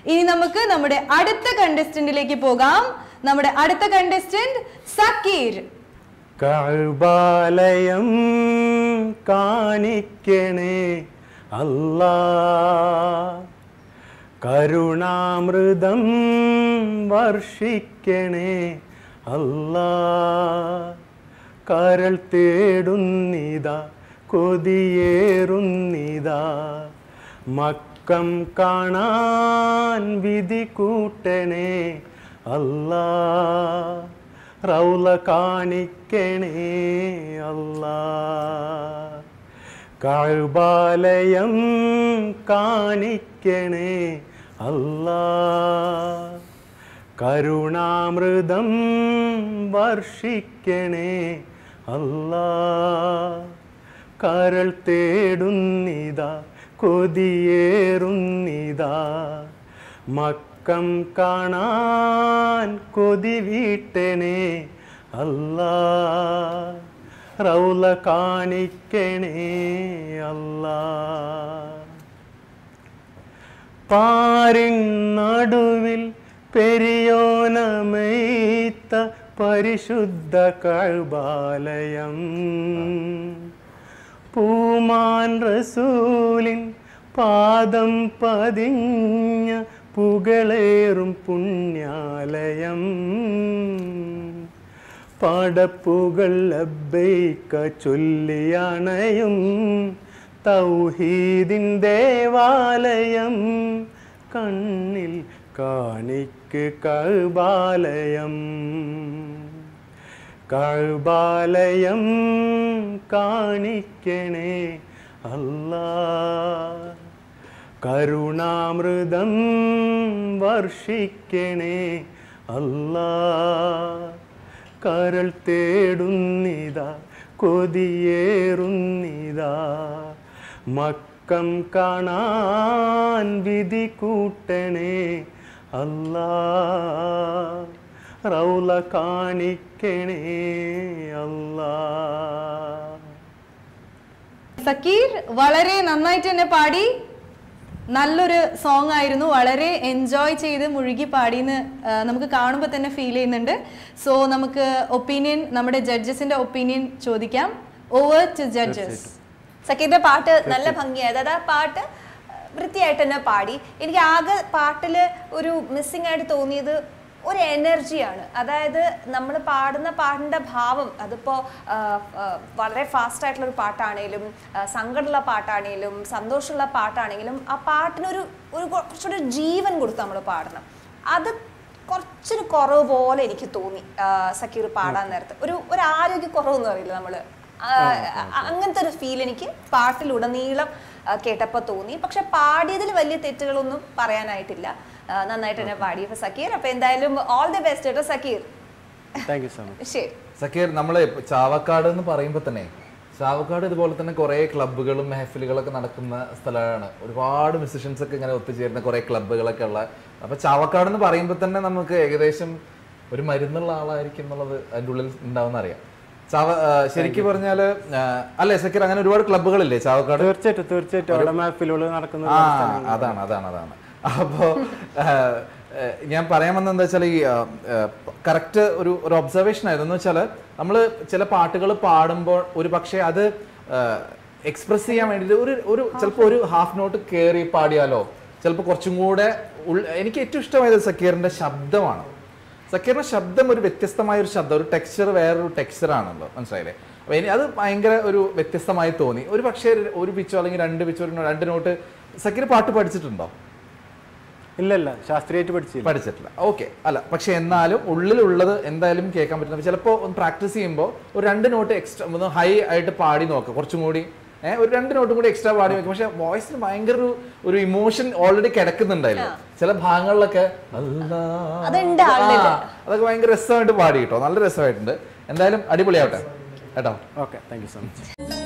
ഇനി നമുക്ക് നമ്മുടെ അടുത്ത കണ്ടസ്റ്റന്റിലേക്ക് പോകാം നമ്മുടെ അടുത്ത കണ്ടസ്റ്റന്റ് സക്കീർ കഴുബാലയം കാണിക്കണേ അല്ലാ കരുണാമൃതം വർഷിക്കണേ അല്ലാ കരൾ തേടുന്നിതാ കൊതിയേറുന്നിതാ മക്കം കാണാൻ വിധി കൂട്ടണേ അല്ലാ റൗല കാണിക്കണേ അല്ലാ കഴുബാലയം കാണിക്കണേ അല്ലാ കരുണാമൃതം വർഷിക്കണേ അല്ലാ കരൾ തേടുന്നിതാ കൊതിയേറുന്നിതാ മക്കം കാണാൻ കൊതി വീട്ടണേ അല്ലാ റൗല കാണിക്കണേ അല്ലാ പാരിൻ നടുവിൽ പെരിയോനമൈത്ത പരിശുദ്ധ കഴുബാലയം പൂമാൻ റസൂലിൻ പാദം പതിഞ്ഞ പുകളേറും പുണ്യാലയം പടപ്പുകൾ ലബ്ബൈക്ക ചൊല്ലിയണയും തൗഹീദിൻ ദേവാലയം കണ്ണിൽ കാണിക്ക് കഴുബാലയം കഴുബാലയം കാണിക്കണേ അല്ലാ കരുണാമൃതം വർഷിക്കണേ അല്ലാ കരൾ തേടുന്നിതാ കൊതിയേറുന്നിതാ മക്കം കാണാൻ വിധി കൂട്ടണേ അല്ലാ റൗല കാണിക്കണേ അല്ലാ സക്കീർ വളരെ നന്നായിട്ട് തന്നെ പാടി നല്ലൊരു സോങ് ആയിരുന്നു വളരെ എൻജോയ് ചെയ്ത് മുഴുകി പാടിയെന്ന് ആ, നമുക്ക് കാണുമ്പോൾ തന്നെ ഫീൽ ചെയ്യുന്നുണ്ട് സോ നമുക്ക് ഒപ്പീനിയൻ നമ്മുടെ ജഡ്ജസിന്റെ ഒപ്പീനിയൻ ചോദിക്കാം ഓവർ ടു ജഡ്ജസ് സക്കീറിന്റെ പാട്ട് നല്ല ഭംഗിയായത് അതായത് ആ പാട്ട് വൃത്തിയായിട്ട് തന്നെ പാടി എനിക്ക് ആകെ പാട്ടില് ഒരു മിസ്സിംഗ് ആയിട്ട് തോന്നിയത് ഒരു എനർജിയാണ് അതായത് നമ്മൾ പാടുന്ന പാട്ടിന്റെ ഭാവം അതിപ്പോ ആ, ആ, വളരെ ഫാസ്റ്റ് ആയിട്ടുള്ള ഒരു പാട്ടാണേലും ആ, സങ്കടമുള്ള പാട്ടാണേലും സന്തോഷമുള്ള പാട്ടാണെങ്കിലും ആ പാട്ടിനൊരു ഒരു കുറച്ചുകൂടി ജീവൻ കൊടുത്ത് നമ്മൾ പാടണം അത് കുറച്ചൊരു കുറവ് പോലെ എനിക്ക് തോന്നി ആ, സക്കീർ പാടാൻ നേരത്ത് ഒരു ഒരു ആരോഗ്യ കുറവെന്ന് പറയില്ല നമ്മള് ആ, അ- അങ്ങനത്തെ ഒരു ഫീൽ എനിക്ക് പാട്ടിലുടനീളം ആ, കേട്ടപ്പോൾ തോന്നി പക്ഷെ പാടിയതിൽ വലിയ തെറ്റുകളൊന്നും പറയാനായിട്ടില്ല ആ, നന്നായിട്ട് തന്നെ പാടി അപ്പൊ സക്കീർ അപ്പൊ എന്തായാലും ഓൾ ദി ബെസ്റ്റ് കേട്ടോ Zakir thank you so much ശരി സക്കീർ നമ്മളെ ഇപ്പൊ ചാവക്കാട് എന്ന് പറയുമ്പോൾ തന്നെ ചാവക്കാട് ഇതുപോലെ തന്നെ കുറേ ക്ലബ്ബുകളും മെഹഫിലുകളൊക്കെ നടക്കുന്ന സ്ഥലമാണ് ഒരുപാട് മ്യൂസിഷ്യൻസ് ഒക്കെ ഇങ്ങനെ ഒത്തുചേരുന്ന കുറേ ക്ലബ്ബുകളൊക്കെ ഉള്ള അപ്പൊ ചാവക്കാട് എന്ന് പറയുമ്പോൾ തന്നെ നമുക്ക് ഏകദേശം ഒരു മരുന്നുള്ള ആളായിരിക്കും എന്നുള്ളത് അതിൻ്റെ ഉള്ളിൽ ഉണ്ടാവുന്ന അറിയാം ചാവ ആ, ശരിക്കും പറഞ്ഞാല് ആ, അല്ലേ സക്കീർ അങ്ങനെ ഒരുപാട് ക്ലബ്ബുകളില്ലേ ചാവക്കാട് തീർച്ചയായിട്ടും തീർച്ചയായിട്ടും അവിടെ മാഫിലുകൾ നടക്കുന്ന ആ അതാണ് അതാണ് അതാണ് അപ്പോ ആ, ആ, ഞാൻ പറയാൻ വന്നത് എന്താ വെച്ചാൽ ഈ കറക്റ്റ് ഒരു ഒരു ഒബ്സർവേഷൻ ആയിരുന്നു എന്ന് വെച്ചാൽ നമ്മൾ ചില പാട്ടുകൾ പാടുമ്പോൾ ഒരു പക്ഷേ അത് എക്സ്പ്രസ് ചെയ്യാൻ വേണ്ടിയിട്ട് ഒരു ഒരു ചിലപ്പോൾ ഒരു ഹാഫ് നോട്ട് കയറി പാടിയാലോ ചിലപ്പോൾ കുറച്ചും കൂടെ ഉൾ- എനിക്ക് ഏറ്റവും ഇഷ്ടമായത് സക്കീറിന്റെ ശബ്ദമാണ് സക്കീറിന്റെ ശബ്ദം ഒരു വ്യത്യസ്തമായ ഒരു ശബ്ദം ഒരു ടെക്സ്ചർ വേറൊരു ടെക്സ്ചർ ആണല്ലോ മനസ്സിലായില്ലേ അപ്പൊ ഇനി അത് ഭയങ്കര ഒരു വ്യത്യസ്തമായി തോന്നി ഒരു പക്ഷേ ഒരു പിച്ചോ അല്ലെങ്കിൽ രണ്ട് പിച്ചോ ഒരു രണ്ട് നോട്ട് സക്കീർ പാട്ട് പഠിച്ചിട്ടുണ്ടോ ഇല്ല ഇല്ല ശാസ്ത്രീയമായിട്ട് പഠിച്ചില്ല പഠിച്ചിട്ടില്ല ഓക്കെ അല്ല പക്ഷെ എന്നാലും ഉള്ളിലുള്ളത് എന്തായാലും കേൾക്കാൻ പറ്റുന്നത് ചിലപ്പോൾ ഒന്ന് പ്രാക്ടീസ് ചെയ്യുമ്പോൾ ഒരു രണ്ട് നോട്ട് എക്സ്ട്രാ ഒന്ന് ഹൈ ആയിട്ട് പാടി നോക്കുക കുറച്ചും കൂടി ഏഹ് ഒരു രണ്ട് നോട്ടും കൂടി എക്സ്ട്രാ പാടി വെക്കും പക്ഷെ വോയിസിന് ഭയങ്കര ഒരു ഒരു ഇമോഷൻ ഓൾറെഡി കിടക്കുന്നുണ്ടായിരുന്നു ചില ഭാഗങ്ങളിലൊക്കെ അല്ലാ. അതുണ്ട് ആളില്. ആ, അതൊക്കെ ഭയങ്കര രസമായിട്ട് പാടി കേട്ടോ നല്ല രസമായിട്ടുണ്ട് എന്തായാലും അടിപൊളിയാവട്ടെ കേട്ടോ okay thank you so much